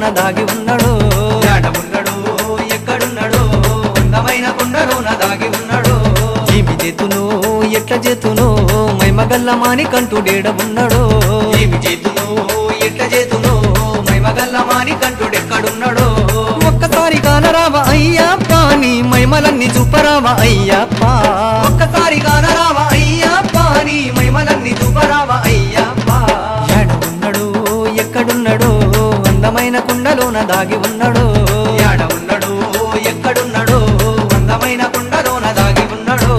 దాగి ఉన్నాడు యాడ ఉన్నాడు ఎక్కడున్నాడు అందమైన కుండలోన దాగి ఉన్నాడు ఏమి చేతును ఎట్ల చేతును మైమగల్ల మాని కంటుడేడ ఉన్నాడు ఏమి చేతును ఎట్ల చేతును మైమగల్ల మాని కంటుడెక్కడున్నాడు ఒక్కసారి కానరావా అయ్యప్ప నీ మైమలన్నీ చూపరావా అయ్యప్ప ఒక్కసారి కానరావా అయ్యప్ప నీ మైమలన్నీ చూపరావా అయ్యప్ప ఏడ ఉన్నాడు ఎక్కడున్నాడు అందమైన కుండలోన దాగి ఉన్నాడు యాడ ఉన్నాడు ఎక్కడున్నాడు అందమైన కుండలోన దాగి ఉన్నాడు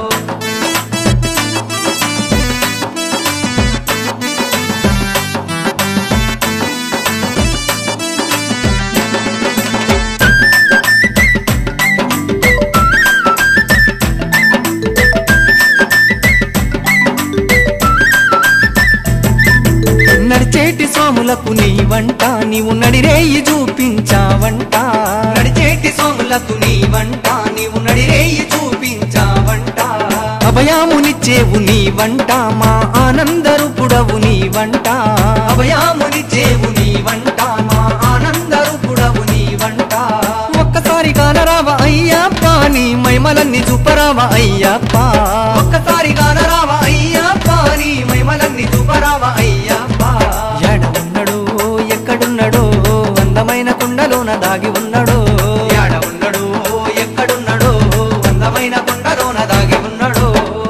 నడిచేటి స్వాములకు నీ వంట నీవు నడిరేయి చూపించావంట నడిచేటి సోములకు నీ వంట నీవు నడిరేయి చూపించావంట అభయామునిచ్చేవు నీ వంట మా ఆనందరుపుడవు నీ వంట అభయాముని చేవు నీ వంట మా ఆనందరూపుడవు నీ వంట ఒక్కసారి కానరావా అయ్యప్ప నీ మైమలన్నీ చూపరావా అయ్యప్ప ఒక్కసారి కానరావా అయ్యప్ప నీ మైమలన్నీ చూపరావా అయ్యప్ప ఏడ ఉన్నాడు ఎక్కడున్నాడు అందమైన కుండలోన దాగి ఉన్నాడు యాడ ఉన్నాడు ఎక్కడున్నాడు అందమైన కొండలోన దాగి ఉన్నాడు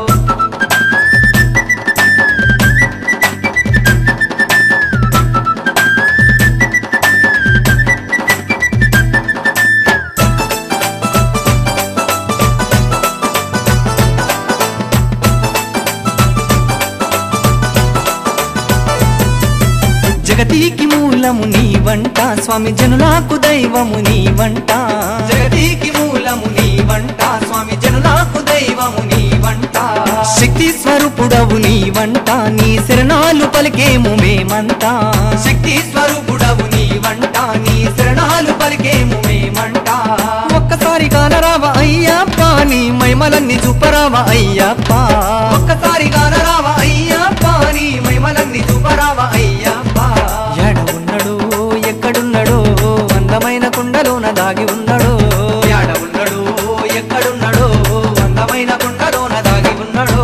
జగతికి మూలము నీ వంట స్వామి జనులకు దైవము నీ వంట జగతికి మూలము నీ వంట స్వామి జనులకు దైవము నీ వంట శక్తి స్వరూపుడవు నీ వంట నీ శరణాలు పలికేము మేమంతా శక్తి స్వరూపుడవు నీ వంట నీ శరణాలు పలికేము మేమంట ఒక్కసారి కానరావా అయ్యప్ప నీ మైమలన్నీ చూపరావా అయ్యప్ప ఒక్కసారి కానరావా అయ్యప్ప నీ మైమలన్నీ చూపరావా అయ్యప్ప ఏడ ఉన్నాడు ఎక్కడున్నాడు అందమైన కుండలోన దాగి ఉన్నాడు యాడ ఉన్నాడు ఎక్కడున్నాడు అందమైన కొండలోన దాగి ఉన్నాడు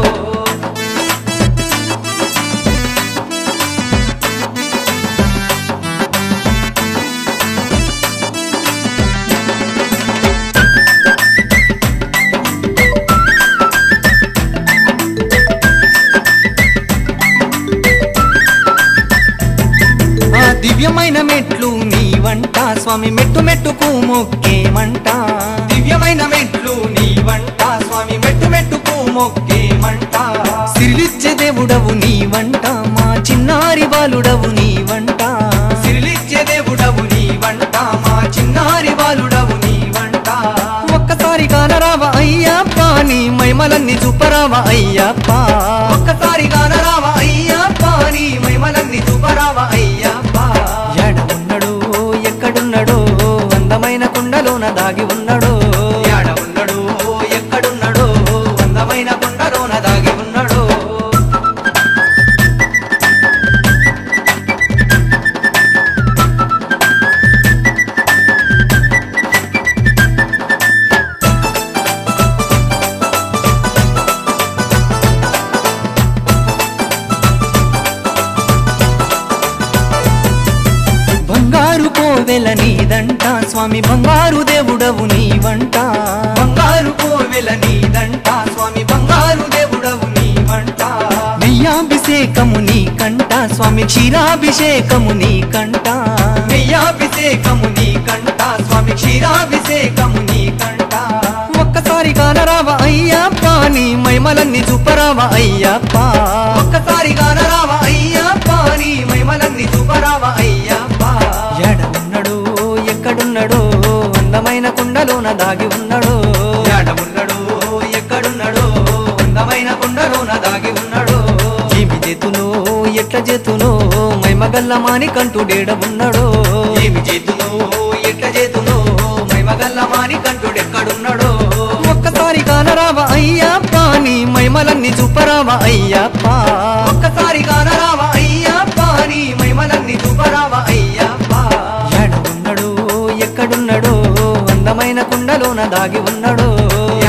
ఆ దివ్యమైన మెట్లు నీ వంట స్వామి మెట్టు మెట్టుకు మొక్కేమంట దివ్యమైన మెట్లు నీ వంట స్వామి మెట్టు మెట్టుకు మొక్కేమంట సిరిలిచ్చే దేవుడవు నీ వంట మా చిన్నారి బాలుడవు నీ వంట సిరిలిచ్చే దేవుడవు నీ వంట మా చిన్నారి బాలుడవు నీ వంట ఒక్కసారి కానరావా అయ్యప్ప నీ మైమలన్నీ చూపరావా అయ్యప్ప ఒక్కసారి కానరావా అయ్యప్ప నీ మైమలన్నీ చూపరావా అయ్యప్ప ఏడ ఉన్నాడు ఎక్కడున్నాడు అందమైన కుండలోన దాగి ఉన్నాడు యాడ ఉన్నాడు ఎక్కడున్నాడు అందమైన కొండలోన దాగి ఉన్నాడు బంగారు కోవెల నీదంట స్వామి బంగారు దేవుడవు నీ వంట బంగారు కోవెల నీదంట స్వామి బంగారు దేవుడవు నీ వంట నెయ్యాభిషేకము నీ కంట స్వామి క్షీరాభిషేకము నీ కంట నెయ్యాభిషేకము నీ కంట స్వామి క్షీరాభిషేకము నీ కంట ఒక్కసారి కానరావా అయ్యప్ప నీ మైమలన్నీ చూపరావా అయ్యప్ప ఒక్కసారి కానరావా అయ్యప్ప నీ మైమలన్నీ చూపరావా అయ్యప్ప ఏడ ఉన్నాడు ఎక్కడున్నాడు అందమైన కుండలోన దాగి ఉన్నాడు యాడ ఉన్నాడు ఎక్కడున్నాడు అందమైన కొండలోన దాగి ఉన్నాడు ఏమి చేతును ఎట్ల చేతును మైమగల్ల మాని కంటుడేడ ఉన్నాడు ఏమి చేతును ఎట్ల చేతును మైమగల్ల మాని కంటుడెక్కడున్నాడు ఒక్కసారి కానరావా అయ్యప్ప నీ మైమలన్నీ చూపరావా అయ్యప్ప ఒక్కసారి కానరావా అయ్యప్ప నీ మైమలన్నీ చూపరావా అయ్యప్ప ఏడ కొండలోన దాగి ఉన్నాడో